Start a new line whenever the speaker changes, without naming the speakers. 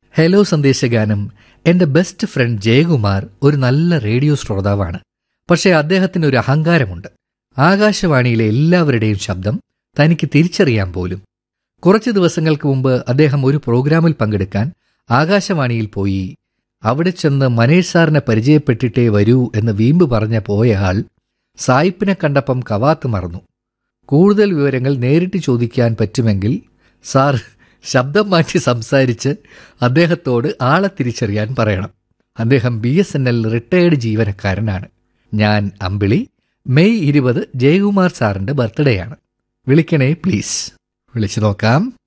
hello സന്ദേശഗാനം എൻ്റെ best friend Jayakumar ഒരു നല്ല റേഡിയോ ശ്രോതാവാണ് പക്ഷേ അദ്ദേഹത്തിന് ഒരു അഹങ്കാരമുണ്ട് ആകാശവാണിയിലെ എല്ലാവരുടെയും ശബ്ദം തനിക്ക് തിരിച്ചറിയാൻ പോലും കുറച്ച് ദിവസങ്ങൾക്ക് മുമ്പ് അദ്ദേഹം ഒരു പ്രോഗ്രാമിൽ പങ്കെടുക്കാൻ ആകാശവാണിയിൽ പോയി അവിടെ ചെന്ന് മനേഷ് സാറിനെ പരിചയപ്പെട്ടിട്ടേ വരൂ എന്ന് വീമ്പ് പറഞ്ഞ പോയ ആൾ സായിപ്പിനെ കണ്ടപ്പം കവാത്ത് മറന്നു കൂടുതൽ വിവരങ്ങൾ നേരിട്ട് ചോദിക്കാൻ പറ്റുമെങ്കിൽ സാർ ശബ്ദം മാറ്റി സംസാരിച്ച് അദ്ദേഹത്തോട് ആളെ തിരിച്ചറിയാൻ പറയണം അദ്ദേഹം B S N L retired ജീവനക്കാരനാണ് ഞാൻ അമ്പിളി മെയ് ഇരുപത് ജയകുമാർ സാറിന്റെ ബർത്ത്ഡേ ആണ് വിളിക്കണേ പ്ലീസ് വിളിച്ചു നോക്കാം